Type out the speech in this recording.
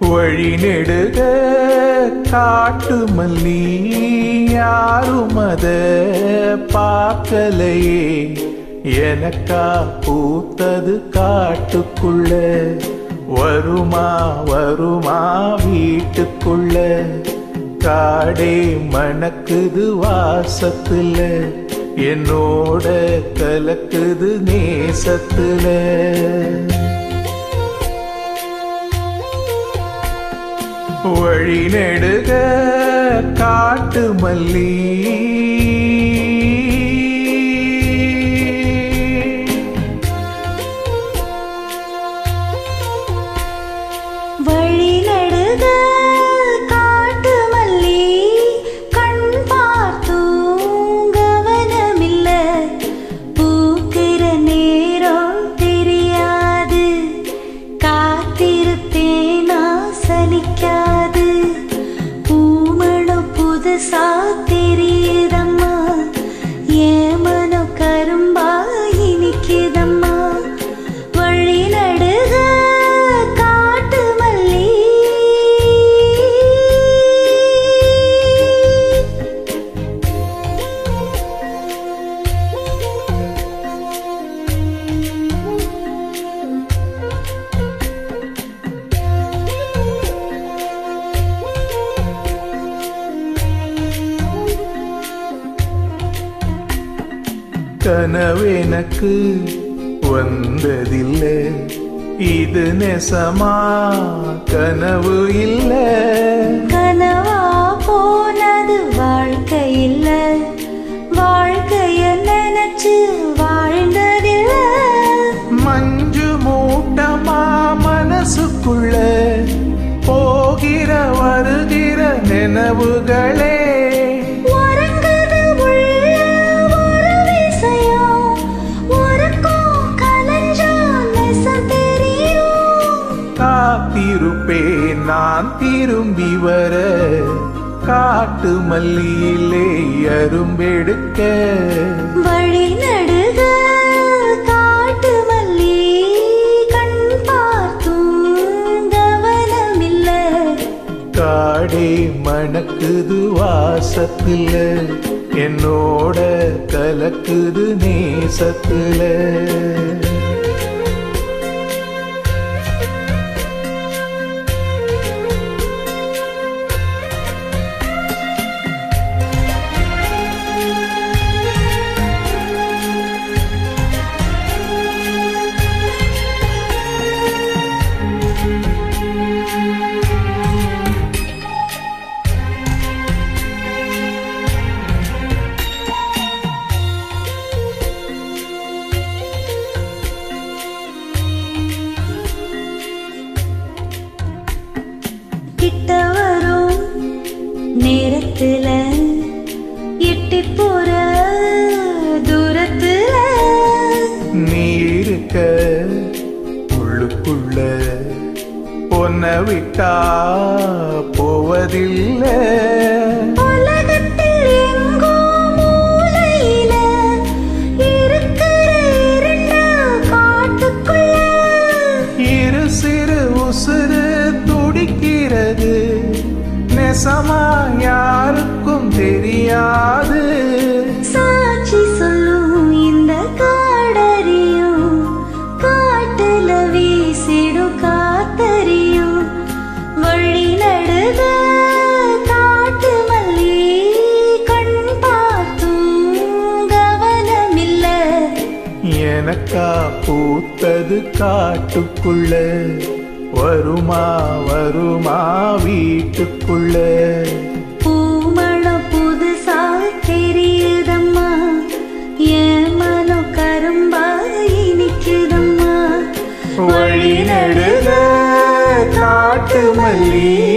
வழி நெடுக காட்டு மல்லி யாரும் அத பார்க்கலையே எனக்கா பூத்தது காட்டுக்குள்ள வருமா வருமா வீட்டுக்குள்ள காடே மணக்குது வாசத்துல என்னோட கலக்குது நேசத்துல வழி நெடுக காட்டு மல்லி வழி நடுக காட்டு மல்லி கண் பார்த்தும் கவனமில்ல பூக்கிற நேரம் தெரியாது காத்திருப்பேனா சலிக்காது பூமணம் புதுசா தெரியுதம்மா ஏன் மனம் கரும்பா இனிக்குதம்மா வழி நடுக காட்டு மல்லி கனவெனக்கு வந்ததில்லை இது நெசமா கனவு இல்லை கனவா போனது வாழ்க்கை இல்ல வாழ்க்கைய நினைச்சு வாழ்ந்ததில்ல மஞ்சு மூட்டமா மனசுக்குள்ள போகிற வருகிற நினைவுகளே உறங்குது உள்ள ஒரு விஷயம் உறக்கம் கலைஞ்சா நெசம் தெரியும் காத்திருப்பேன் நான் திரும்பி வர காட்டு மல்லியிலே அரும்பெடுக்க வழி நடுக காட்டு மல்லி கண் பார்த்தும் கவனமில்ல காடே மணக்குது வாசத்துல என்னோட கலக்குது நேசத்துல கிட்ட வரும் நேரத்துல எட்டி போற தூரத்துல நீ இருக்க உள்ளுக்குள்ள பொன்ன விட்டா போவதில்லை உலகத்தில் எங்கோ மூலையில இருக்கிற இருண்ட காட்டுக்குள்ள இரு சிறு உசுறு துடிக்கிறது நெசமா யாருக்கும் தெரியாது சாட்சி சொல்லும் இந்த காடறியும் காட்டுல வீசிடும் காத்தறியும் வழி நடுக காட்டு மல்லி கண் பார்த்தும் கவனமில்ல எனக்கா பூத்தது காட்டுக்குள்ள வருமா வருமா வீட்டுக்குள்ள பூமணம் புதுசா தெரியுதம்மா என் மனம் கரும்பா இனிக்குதம்மா வழி நடுக காட்டு மல்லி